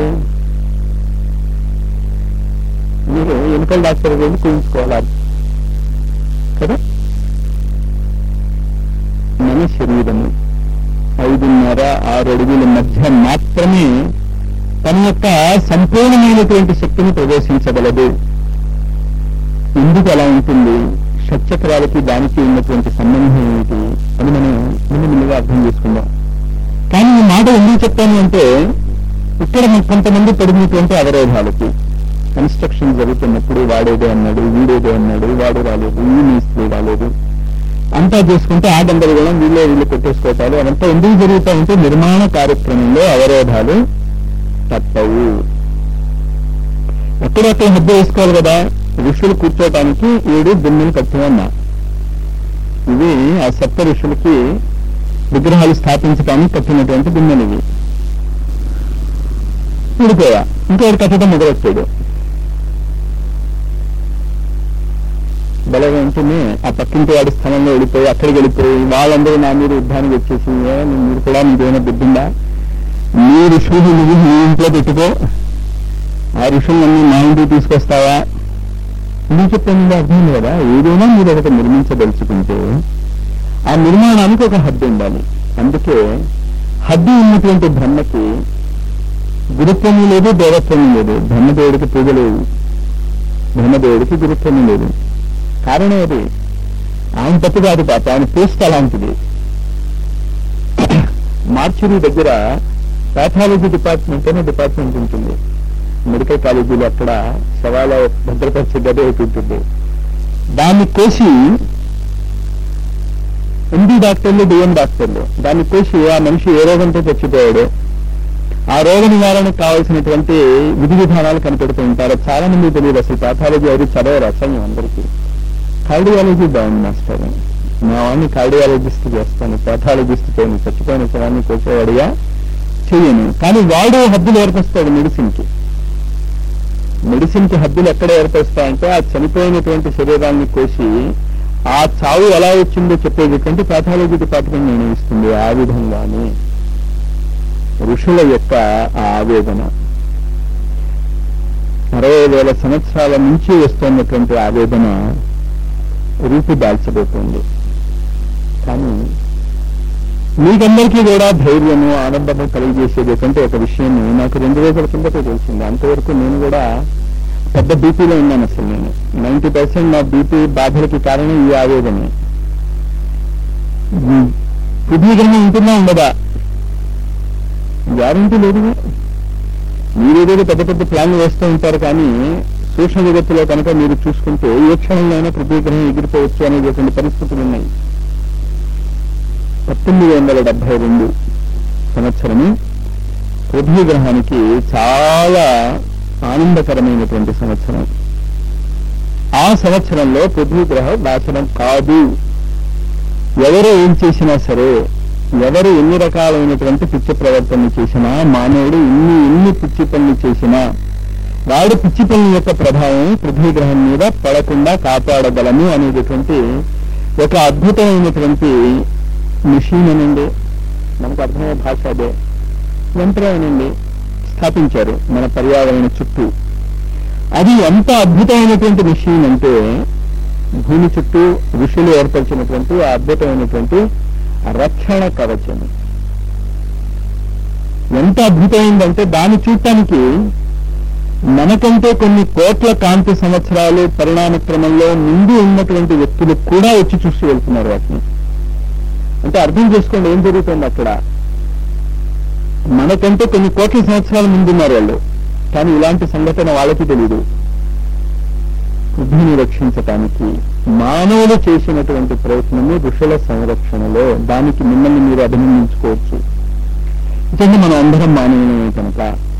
మరి మీరు ఎన్నికల డాక్టర్ వెళ్ళి చూయించుకోవాలి కదా మన శరీరము ఐదున్నర ఆరు అడుగుల మధ్య మాత్రమే తన యొక్క సంపూర్ణమైనటువంటి శక్తిని ప్రదర్శించగలదు ఎందుకు అలా ఉంటుంది షట్చక్రాలకి దానికి ఉన్నటువంటి సంబంధం ఏమిటి అని మనం ముందు ముందుగా అర్థం చేసుకుందాం కానీ ఈ మాట ఎందుకు చెప్తాను అంటే ఇక్కడ మనకు కొంతమంది పడినటువంటి అవరోధాలకి కన్స్ట్రక్షన్ జరుగుతున్నప్పుడు వాడేదే అన్నాడు వీడేదే అన్నాడు వాడు రాలేదు ఈ మేస్త్రి రాలేదు అంతా చేసుకుంటే ఆ గందరగోళం వీళ్ళే వీళ్ళు కొట్టేసుకోవటాలు అదంతా ఎందుకు జరుగుతాయంటే నిర్మాణ కార్యక్రమంలో అవరోధాలు తప్పవు ఎక్కడెక్కడ హద్దు వేసుకోవాలి కదా ఋషులు కూర్చోటానికి ఏడు దిమ్మలు కట్టి ఉన్నా ఇవి ఆ సప్త ఋషులకి విగ్రహాలు స్థాపించడానికి కట్టినటువంటి దిమ్మలు ఇవి ఊడిపోయా ఇంకోటి కట్టడం మొదలెట్టాడు బలగా ఉంటుంది ఆ పక్కింటి వాడి స్థలంలో వెళ్ళిపోయి అక్కడికి వెళ్ళిపోయి వాళ్ళందరూ నా మీద యుద్ధానికి వచ్చేసి "ఏ, మీరు కూడా నీకేమైనా బుద్ధిందా మీ ఋషులు నువ్వు మీ ఇంట్లో పెట్టుకో ఆ ఋషులన్నీ మా ఇంటికి తీసుకొస్తావా నువ్వు చెప్పింది అర్థం ఉంది కదా ఏదైనా మీరు ఒకటి నిర్మించదలుచుకుంటే ఆ నిర్మాణానికి ఒక హద్దు ఉండాలి అందుకే హద్దు ఉన్నటువంటి బ్రహ్మకి గురుత్వము లేదు దేవత్వము లేదు బ్రహ్మదేవుడికి పూజ లేదు బ్రహ్మదేవుడికి గురుత్వము లేదు కారణం అది ఆయన తప్పు కాదు పాప ఆయన పోస్ట్ అలాంటిది మార్చురి దగ్గర పాథాలజీ డిపార్ట్మెంట్ అనే డిపార్ట్మెంట్ ఉంటుంది మెడికల్ కాలేజీలో అక్కడ శవాల భద్రపరిచే గది ఒకటి ఉంటుంది దాన్ని కోసి ఎండి డాక్టర్లు డిఎం డాక్టర్లు దాన్ని కోసి ఆ మనిషి ఏ రోగంతో చచ్చిపోయాడు ఆ రోగ నివారణకు కావాల్సినటువంటి విధి విధానాలు కనిపెడుతూ ఉంటారు చాలా మంది తెలియదు అసలు పాథాలజీ అది చదవరు అసలు అందరికీ కార్డియాలజీ బాగుంది మాస్టర్ మా వాడిని కార్డియాలజిస్ట్ చేస్తాను పాథాలజిస్ట్ చేయను చచ్చిపోయిన శవాన్ని కోసేవాడిగా చెయ్యను కానీ వాడు హద్దులు ఏర్పరుస్తాడు మెడిసిన్ కి మెడిసిన్ కి హద్దులు ఎక్కడ ఏర్పరుస్తాయంటే ఆ చనిపోయినటువంటి శరీరాన్ని కోసి ఆ చావు ఎలా వచ్చిందో చెప్పేటటువంటి పాథాలజీ డిపార్ట్మెంట్ నిర్ణయిస్తుంది ఆ విధంగానే ఋషుల యొక్క ఆ ఆవేదన అరవై వేల సంవత్సరాల నుంచి వస్తున్నటువంటి ఆవేదన రూపు దాల్చబోతోంది కానీ మీకందరికీ కూడా ధైర్యము ఆనందము కలిగజేసేది కంటే ఒక విషయం నాకు రెండు రోజుల కిందటే తెలిసింది అంతవరకు నేను కూడా పెద్ద బీపీలో ఉన్నాను అసలు నేను నైన్టీ పర్సెంట్ నా బీపీ బాధలకి కారణం ఈ ఆవేదనే శుద్ధీకరణ ఉంటుందా ఉండదా గ్యారంటీ లేదు మీరేదో పెద్ద పెద్ద ప్లాన్లు వేస్తూ ఉంటారు కానీ సూక్ష్మ జగత్తులో కనుక మీరు చూసుకుంటే ఏ క్షణంలోనైనా ప్రతిగ్రహం ఎగిరిపోవచ్చు అనేటువంటి పరిస్థితులు ఉన్నాయి పంతొమ్మిది వందల డెబ్బై రెండు సంవత్సరము పృథ్వీ గ్రహానికి చాలా ఆనందకరమైనటువంటి సంవత్సరం ఆ సంవత్సరంలో పృథ్వీ గ్రహం నాశనం కాదు ఎవరు ఏం చేసినా సరే ఎవరు ఎన్ని రకాలైనటువంటి పిచ్చి ప్రవర్తనలు చేసినా మానవుడు ఎన్ని ఎన్ని పిచ్చి పనులు చేసినా వాడు పిచ్చి పనుల యొక్క ప్రభావం పృథ్వీ గ్రహం మీద పడకుండా కాపాడగలము అనేటటువంటి ఒక అద్భుతమైనటువంటి మిషన్ అనండి మనకు అర్థమయ్యే భాష అదే యంత్రం అనండి స్థాపించారు మన పర్యావరణ చుట్టూ అది ఎంత అద్భుతమైనటువంటి మిషన్ అంటే భూమి చుట్టూ ఋషులు ఏర్పరిచినటువంటి ఆ అద్భుతమైనటువంటి రక్షణ కవచం ఎంత అద్భుతమైందంటే దాన్ని చూడటానికి మనకంటే కొన్ని కోట్ల కాంతి సంవత్సరాలు పరిణామ క్రమంలో ముందు ఉన్నటువంటి వ్యక్తులు కూడా వచ్చి చూసి వెళ్తున్నారు వాటిని అంటే అర్థం చేసుకోండి ఏం జరుగుతుంది అక్కడ మనకంటే కొన్ని కోట్ల సంవత్సరాల ముందున్నారు వాళ్ళు కానీ ఇలాంటి సంఘటన వాళ్ళకి తెలియదు బుద్ధిని రక్షించటానికి మానవులు చేసినటువంటి ప్రయత్నము ఋషుల సంరక్షణలో దానికి మిమ్మల్ని మీరు అభినందించుకోవచ్చు ఎందుకంటే మనం అందరం మానవులమే కనుక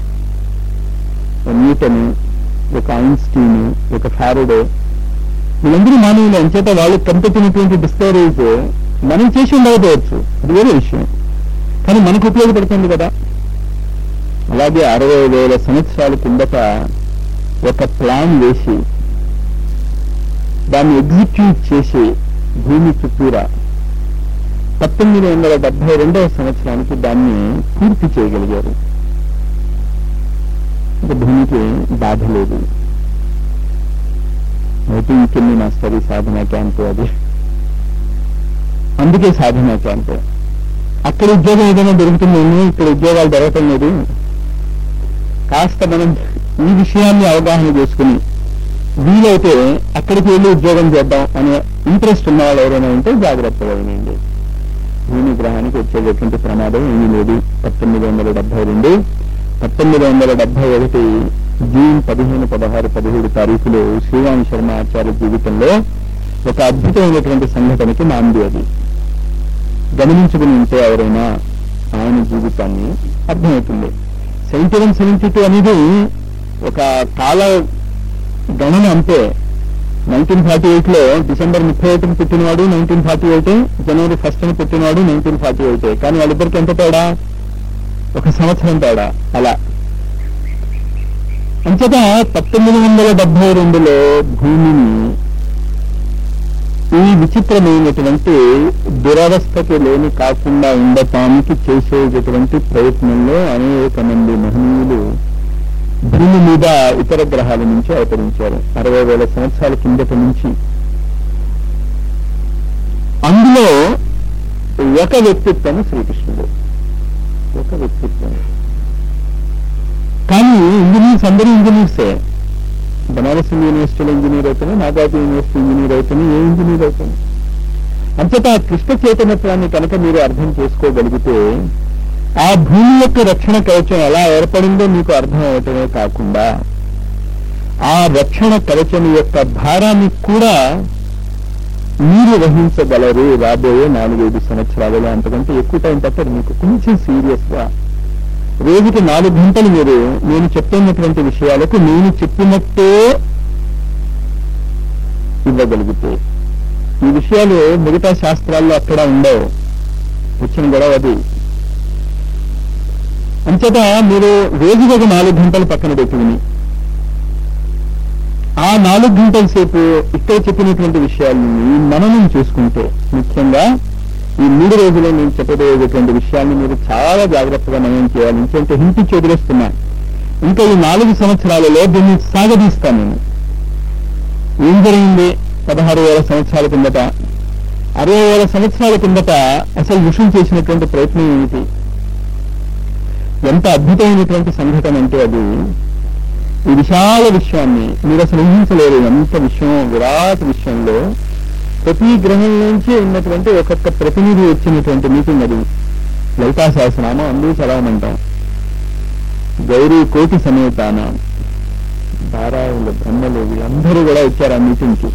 ఒక న్యూటన్ ఒక ఐన్స్టీన్ ఒక ఫారడే వీళ్ళందరూ మానవులు అంచేత వాళ్ళు కనిపెట్టినటువంటి డిస్కవరీస్ మనం చేసి ఉండకపోవచ్చు అది వేరే విషయం కానీ మనకు ఉపయోగపడుతుంది కదా అలాగే అరవై వేల సంవత్సరాల కిందట ఒక ప్లాన్ వేసి దాన్ని ఎగ్జిక్యూట్ చేసి భూమి చుట్టూరా పంతొమ్మిది వందల డెబ్బై రెండవ సంవత్సరానికి దాన్ని పూర్తి చేయగలిగారు కనుక భూమికి బాధ లేదు అయితే ఇంకెన్ని మాస్టర్ ఈ సాధన క్యాంపు అది అందుకే సాధన క్యాంపు అక్కడ ఉద్యోగం ఏదైనా దొరుకుతుందేమో ఇక్కడ ఉద్యోగాలు దొరకటం లేదు కాస్త మనం ఈ విషయాన్ని అవగాహన చేసుకుని వీలైతే అక్కడికి వెళ్ళి ఉద్యోగం చేద్దాం అనే ఇంట్రెస్ట్ ఉన్న వాళ్ళు ఎవరైనా ఉంటే జాగ్రత్తగా వినండి భూమి గ్రహానికి వచ్చేటటువంటి ప్రమాదం ఏమీ లేదు పంతొమ్మిది వందల డెబ్బై రెండు పంతొమ్మిది వందల డెబ్బై ఒకటి జూన్ పదిహేను పదహారు పదిహేడు తారీఖులో శ్రీరామ్ శర్మ ఆచార్య జీవితంలో ఒక అద్భుతమైనటువంటి సంఘటనకి నాంది అది గమనించుకుని ఉంటే ఎవరైనా ఆయన జీవితాన్ని అర్థమవుతుంది సెవెంటీ వన్ సెవెంటీ టూ అనేది ఒక కాల గణన అంతే నైన్టీన్ ఫార్టీ ఎయిట్ లో డిసెంబర్ ముప్పై ఒకటిని పుట్టినవాడు nineteen forty eight January first ని పుట్టినవాడు నైన్టీన్ ఫార్టీ ఎయిట్ కానీ వాళ్ళిద్దరికి ఎంత తేడా ఒక సంవత్సరం తేడా అలా అంచేత పంతొమ్మిది వందల డెబ్బై రెండులో భూమిని ఈ విచిత్రమైనటువంటి దురవస్థకి లేని కాకుండా ఉండటానికి చేసేటటువంటి ప్రయత్నంలో అనేక మంది మహనీయులు భూమి మీద ఇతర గ్రహాల నుంచి అవతరించారు అరవై వేల సంవత్సరాల కిందటి నుంచి అందులో ఒక వ్యక్తిత్వం శ్రీకృష్ణుడు ఒక వ్యక్తిత్వం కానీ ఇంజనీర్స్ అందరూ ఇంజనీర్సే బనారస్ యూనివర్సిటీలో ఇంజనీర్ అవుతాను నాగార్జున యూనివర్సిటీ ఇంజనీర్ అవుతాను ఏ ఇంజనీర్ అవుతాను అంతటా కృష్ణ చైతన్యత్వాన్ని కనుక మీరు అర్థం చేసుకోగలిగితే ఆ భూమి యొక్క రక్షణ కవచం ఎలా ఏర్పడిందో మీకు అర్థం అవటమే కాకుండా ఆ రక్షణ కవచం యొక్క భారాన్ని కూడా మీరు వహించగలరు రాబోయే నాలుగైదు సంవత్సరాలలో అంతకంటే ఎక్కువ టైం పట్టదు మీకు కొంచెం సీరియస్ గా రోజుకి నాలుగు గంటలు మీరు నేను చెప్తున్నటువంటి విషయాలకు నేను చెప్పినట్టే ఇవ్వగలిగితే ఈ విషయాలు మిగతా శాస్త్రాల్లో అక్కడ ఉండవు వచ్చిన గొడవ అది అంచేత మీరు రోజుకి ఒక నాలుగు గంటలు పక్కన పెట్టుకుని ఆ నాలుగు గంటల సేపు ఇక్కడ చెప్పినటువంటి విషయాలని మననం చేసుకుంటే ముఖ్యంగా ఈ మూడు రోజుల్లో నేను చెప్పబోయేటటువంటి విషయాన్ని మీరు చాలా జాగ్రత్తగా మనం చేయాలి ఇంకంటే హింటించి వదిలేస్తున్నా ఇంకా ఈ నాలుగు సంవత్సరాలలో దీన్ని సాగదీస్తాను నేను ఏం జరిగింది పదహారు వేల సంవత్సరాల కిందట అరవై వేల సంవత్సరాల కిందట అసలు ఋషులు చేసినటువంటి ప్రయత్నం ఏమిటి ఎంత అద్భుతమైనటువంటి సంఘటన అంటే అది ఈ విశాల విషయాన్ని మీరు అసలు ఊహించలేరు ఎంత విషయం విరాట్ విషయంలో ప్రతి గ్రహం నుంచి ఉన్నటువంటి ఒక్కొక్క ప్రతినిధి వచ్చినటువంటి మీటింగ్ అది లలితా సహస్రనామం అందరూ చదవమంటాం గౌరీ కోటి సమేతాన పారాయణులు బ్రహ్మలు వీళ్ళందరూ కూడా వచ్చారు ఆ మీటింగ్ కి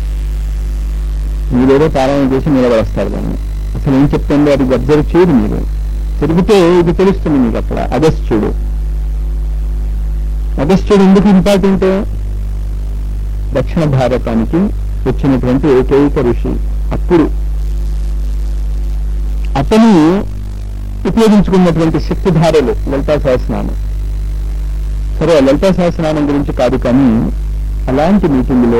మీరేదో పారాయణ చేసి నిలబడస్తారు దాన్ని అసలు ఏం చెప్తుందో అది అబ్జర్వ్ చేయదు మీరు తిరిగితే ఇది తెలుస్తుంది మీకు అక్కడ అగస్త్యుడు అగస్త్యుడు ఎందుకు ఇంపార్టెంట్ దక్షిణ భారతానికి వచ్చినటువంటి ఏకైక ఋషి అప్పుడు అతను ఉపయోగించుకున్నటువంటి శక్తిధారలు లలితా సహస్రనామం సరే లలితా సహస్రనామం గురించి కాదు కానీ అలాంటి మీటింగ్లో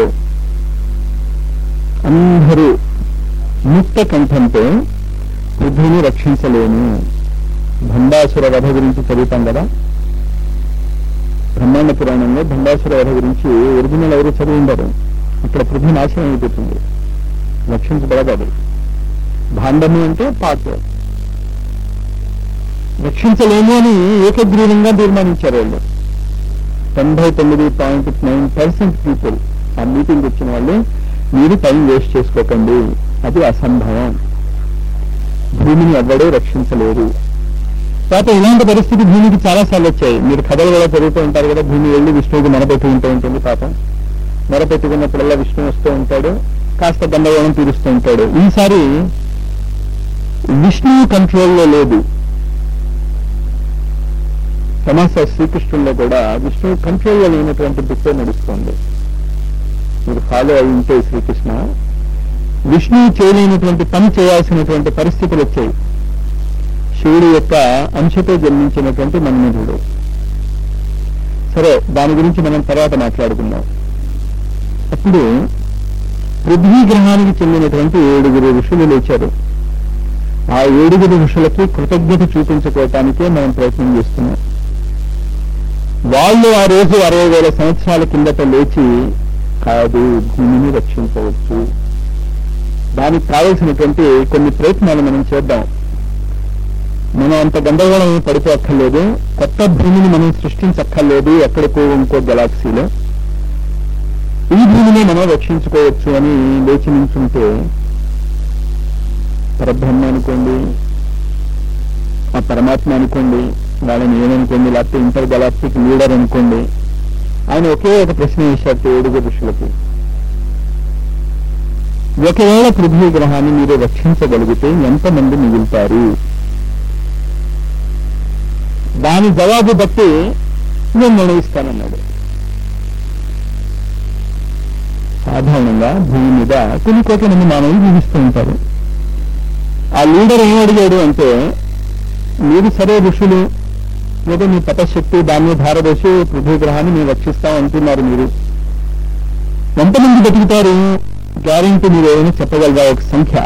అందరూ ముక్త కంఠంతో పృథ్వీని రక్షించలేను భండాసుర వధ గురించి చదువుతాం కదా బ్రహ్మాండ పురాణంలో భండాసుర వధ గురించి ఒరిజినల్ ఎవరు చదివి ఉండరు అక్కడ పృథ్వీ నాశనం అయిపోతుంది రక్షించబడదు భాండము అంటే పాత్ర రక్షించలేము అని ఏకగ్రీవంగా తీర్మానించారు వాళ్ళు తొంభై తొమ్మిది పాయింట్ నైన్ పర్సెంట్ పీపుల్ ఆ మీటింగ్ వచ్చిన వాళ్ళు మీరు టైం వేస్ట్ చేసుకోకండి అది అసంభవం భూమిని ఎవ్వడూ రక్షించలేరు తర్వాత ఇలాంటి పరిస్థితి భూమికి చాలా సార్లు వచ్చాయి మీరు కథలు కూడా చదువుతూ ఉంటారు కదా భూమి వెళ్ళి విష్ణువుకి మొరపెట్టుకుంటూ ఉంటుంది పాపం మొరపెట్టుకున్నప్పుడల్లా విష్ణు వస్తూ ఉంటాడు కాస్త గందరగోళం తీరుస్తూ ఉంటాడు ఈసారి విష్ణువు కంట్రోల్లో లేదు సమస్య శ్రీకృష్ణుల్లో కూడా విష్ణువు కంట్రోల్లో లేనటువంటి బుక్కే నడుస్తుంది మీరు ఫాలో అయి ఉంటే శ్రీకృష్ణ విష్ణువు చేయలేనటువంటి పని చేయాల్సినటువంటి పరిస్థితులు వచ్చాయి శివుడి యొక్క అంశతో జన్మించినటువంటి మన్మధుడు సరే దాని గురించి మనం తర్వాత మాట్లాడుకుందాం అప్పుడు పృథ్వీ గ్రహానికి చెందినటువంటి ఏడుగురు ఋషులు లేచారు ఆ ఏడుగురు ఋషులకి కృతజ్ఞత చూపించుకోవటానికే మనం ప్రయత్నం చేస్తున్నాం వాళ్ళు ఆ రోజు అరవై వేల సంవత్సరాల కిందట లేచి కాదు భూమిని రక్షించవచ్చు దానికి కావలసినటువంటి కొన్ని ప్రయత్నాలు మనం చేద్దాం మనం అంత గందరగోళం ఏమీ పడిపోక్కర్లేదు కొత్త భూమిని మనం సృష్టించక్కర్లేదు ఎక్కడికో ఇంకో గెలాక్సీలో ఈ భూమిని మనం రక్షించుకోవచ్చు అని లేచి నించుంటే పరబ్రహ్మ అనుకోండి ఆ పరమాత్మ అనుకోండి వాళ్ళని ఏమనుకోండి లేకపోతే ఇంటర్ గెలాక్టిక్ లీడర్ అనుకోండి ఆయన ఒకే ఒక ప్రశ్న వేశారు ఏడుగురు ఋషులకి ఒకవేళ పృథ్వీ గ్రహాన్ని మీరు రక్షించగలిగితే ఎంతమంది మిగులుతారు దాని జవాబు బట్టి నేను నిర్ణయిస్తానన్నాడు సాధారణంగా భూమి మీద కొన్ని కోట్ల మంది మానవులు జీవిస్తూ ఉంటారు ఆ లీడర్ ఏం అడిగాడు అంటే మీరు సరే ఋషులు లేదా మీ తపశక్తి దాన్ని ధారదోసి పృథ్వీ గ్రహాన్ని మేము రక్షిస్తాం అంటున్నారు మీరు ఎంతమంది బతుకుతారు గ్యారెంటీ మీరు ఏమైనా చెప్పగలరా ఒక సంఖ్య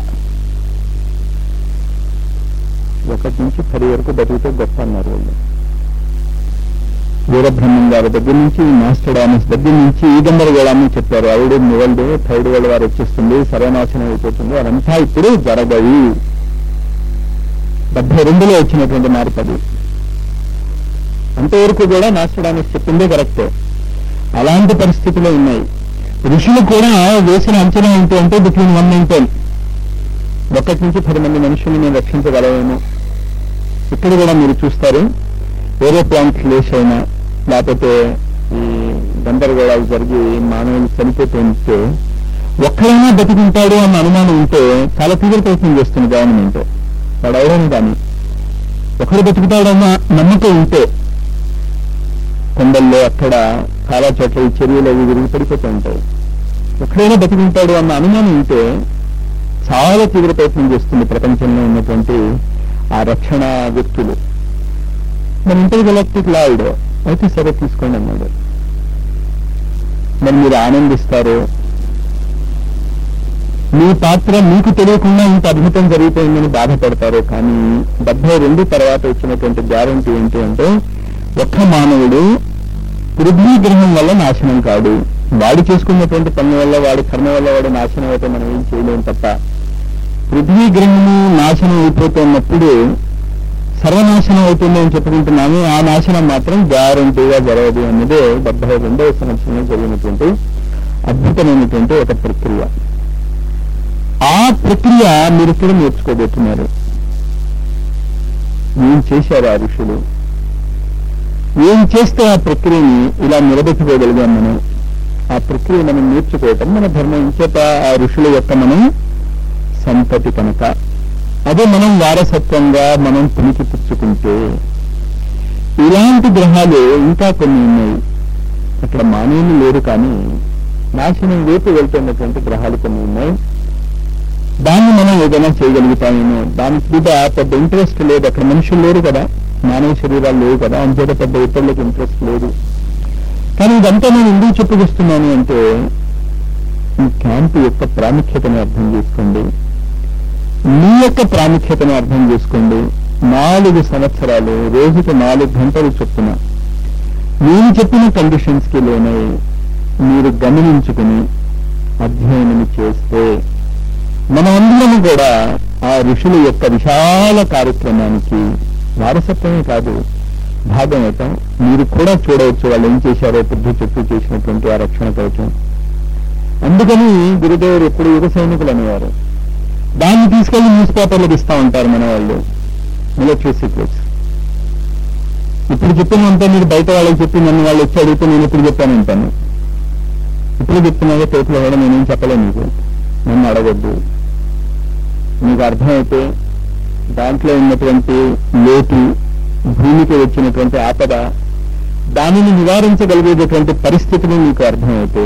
ఒకటి నుంచి పది వరకు బతికితే గొప్ప అన్నారు వాళ్ళు వీరబ్రహ్మం గారి దగ్గర నుంచి మాస్టర్డామస్ దగ్గర నుంచి ఈ గందరగోళాన్ని చెప్పారు ఆవిడ వరల్డ్ థర్డ్ వరల్డ్ వారు వచ్చేస్తుంది సర్వనాశనం అయిపోతుంది అదంతా ఇప్పుడు జరగవు డెబ్బై రెండులో వచ్చినటువంటి మార్పు అది అంతవరకు కూడా నాస్టడామస్ చెప్పిందే కరెక్టే అలాంటి పరిస్థితులు ఉన్నాయి ఋషులు కూడా వేసిన అంచనా ఏంటి అంటే బిట్వీన్ వన్ అండ్ టెన్ ఒకటి నుంచి పది మంది మనుషుల్ని మేము రక్షించగలమేమో ఇక్కడ కూడా మీరు చూస్తారు వేరే ప్లాంట్ లేస్ అయినా లేకపోతే ఈ గందరగోళాలు జరిగి మానవులు చనిపోతుంటే ఒక్కడైనా బతికుంటాడు అన్న అనుమానం ఉంటే చాలా తీవ్ర ప్రయత్నం చేస్తుంది గవర్నమెంట్ వాడు ఎవరైనా కానీ ఒకడు బతుకుతాడన్న నమ్మకం ఉంటే కొండల్లో అక్కడ చాలా చోట్ల ఈ చెరువులు అవి విరిగి పడిపోతూ ఉంటాయి ఎక్కడైనా బతికుంటాడు అన్న అనుమానం ఉంటే చాలా తీవ్ర ప్రయత్నం చేస్తుంది ప్రపంచంలో ఉన్నటువంటి ఆ రక్షణ వ్యక్తులు మన ఇంటర్ గెలాక్టిక్ లాయిడ్ అయితే సరే తీసుకోండి అన్నాడు మరి మీరు ఆనందిస్తారు మీ పాత్ర మీకు తెలియకుండా ఇంత అద్భుతం జరిగిపోయిందని బాధపడతారు కానీ డెబ్బై రెండు తర్వాత వచ్చినటువంటి గ్యారంటీ ఏంటి అంటే ఒక్క మానవుడు పృథ్వీ గ్రహం వల్ల నాశనం కాడు వాడు చేసుకున్నటువంటి పనుల వల్ల వాడి కర్మ వల్ల వాడు నాశనం అయితే మనం ఏం చేయలేం తప్ప పృథ్వీ గ్రహము నాశనం అయిపోతున్నప్పుడు సర్వనాశనం అవుతుంది అని చెప్పుకుంటున్నాము ఆ నాశనం మాత్రం గ్యారంటీగా జరగదు అన్నదే డెబ్బై రెండవ సంవత్సరంలో జరిగినటువంటి అద్భుతమైనటువంటి ఒక ప్రక్రియ ఆ ప్రక్రియ మీరు ఇక్కడ నేర్చుకోబోతున్నారు ఏం చేశారు ఆ ఋషులు ఏం చేస్తే ఆ ప్రక్రియని ఇలా నిలబెట్టుకోగలిగాం మనం ఆ ప్రక్రియ మనం నేర్చుకోవటం మన ధర్మం చేత ఆ ఋషుల యొక్క మనం సంతతి కనుక అదే మనం వారసత్వంగా మనం పునికి పుచ్చుకుంటే ఇలాంటి గ్రహాలు ఇంకా కొన్ని ఉన్నాయి అక్కడ మానవులు లేరు కానీ నాశనం వైపు వెళ్తున్నటువంటి గ్రహాలు కొన్ని ఉన్నాయి దాన్ని మనం ఏదైనా చేయగలుగుతామేమో దానికి మీద పెద్ద ఇంట్రెస్ట్ లేదు అక్కడ మనుషులు లేరు కదా మానవ శరీరాలు లేవు కదా అంచేత పెద్ద ఇతరులకు ఇంట్రెస్ట్ లేదు కానీ ఇదంతా నేను ఎందుకు చెప్పుకొస్తున్నాను అంటే ఈ క్యాంపు యొక్క ప్రాముఖ్యతను అర్థం చేసుకోండి మీ యొక్క ప్రాముఖ్యతను అర్థం చేసుకోండి నాలుగు సంవత్సరాలు రోజుకు నాలుగు గంటలు చొప్పున నేను చెప్పిన కండిషన్స్ కి లోనై మీరు గమనించుకుని అధ్యయనం చేస్తే మనమందరం కూడా ఆ ఋషుల యొక్క విశాల కార్యక్రమానికి వారసత్వమే కాదు భాగం అవుతాం మీరు కూడా చూడవచ్చు వాళ్ళు ఏం చేశారో పృథ్వీ చుట్టూ చేసినటువంటి ఆ రక్షణ కవచం అందుకని గురుదేవుడు ఎప్పుడు యుగ సైనికులు అనేవారు దాన్ని తీసుకెళ్లి న్యూస్ పేపర్లకు ఇస్తా ఉంటారు మన వాళ్ళు మిలిటరీ సీక్రెట్స్ ఇప్పుడు చెప్పినంత మీరు బయట వాళ్ళకి చెప్పి నన్ను వాళ్ళు వచ్చి అడిగితే నేను ఇప్పుడు చెప్పానంటాను ఇప్పుడు చెప్తున్నాగా టేపులో కూడా నేనేం చెప్పలేను మీకు నన్ను అడగొద్దు మీకు అర్థమైతే దాంట్లో ఉన్నటువంటి లోటు భూమికి వచ్చినటువంటి ఆపద దానిని నివారించగలిగేటటువంటి పరిస్థితులు మీకు అర్థమైతే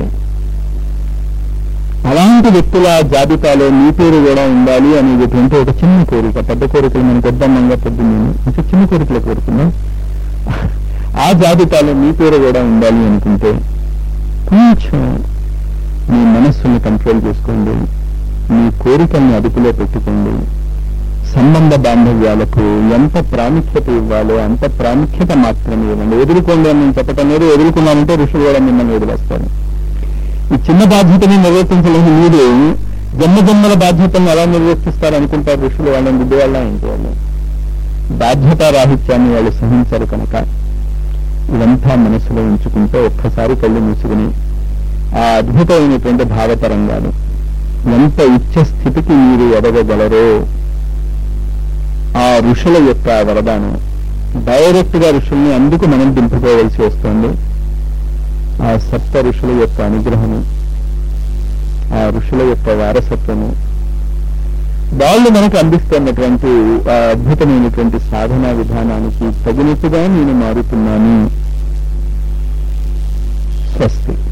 అలాంటి వ్యక్తుల జాబితాలో మీ పేరు కూడా ఉండాలి అనేటటువంటి ఒక చిన్న కోరిక పెద్ద కోరికలు మనకు వద్దమ్మంగా పొద్దున్న ఇంకా చిన్న కోరికలు కోరుకున్నాం ఆ జాబితాలో మీ పేరు కూడా ఉండాలి అనుకుంటే కొంచెం మీ మనస్సుని కంట్రోల్ చేసుకోండి మీ కోరికల్ని అదుపులో పెట్టుకోండి సంబంధ బాంధవ్యాలకు ఎంత ప్రాముఖ్యత ఇవ్వాలో అంత ప్రాముఖ్యత మాత్రమే ఇవ్వండి ఎదుర్కోండి అని నేను చెప్పటం లేదు ఎదుర్కొన్నానంటే ఋషులు కూడా మిమ్మల్ని వదిలేస్తారు ఈ చిన్న బాధ్యతని నిర్వర్తించలేని మీరు జన్మ జన్మల బాధ్యతను ఎలా నిర్వర్తిస్తారు అనుకుంటారు ఋషులు వాళ్ళని గుడ్డి వాళ్ళ ఇంటి వాళ్ళు బాధ్యతా రాహిత్యాన్ని వాళ్ళు సహించరు కనుక ఇదంతా మనసులో ఉంచుకుంటే ఒక్కసారి కళ్ళు మూసుకుని ఆ అద్భుతమైనటువంటి భావతరంగాలు ఎంత ఉచ్చ స్థితికి మీరు ఎదగగలరో ఆ ఋషుల యొక్క వరదానం డైరెక్ట్ గా ఋషుల్ని అందుకు మనం దింపుకోవలసి వస్తుంది ఆ సప్త ఋషుల యొక్క అనుగ్రహము ఆ ఋషుల యొక్క వారసత్వము వాళ్ళు మనకు అందిస్తున్నటువంటి ఆ అద్భుతమైనటువంటి సాధనా విధానానికి తగినట్టుగా నేను మారుతున్నాను స్వస్తి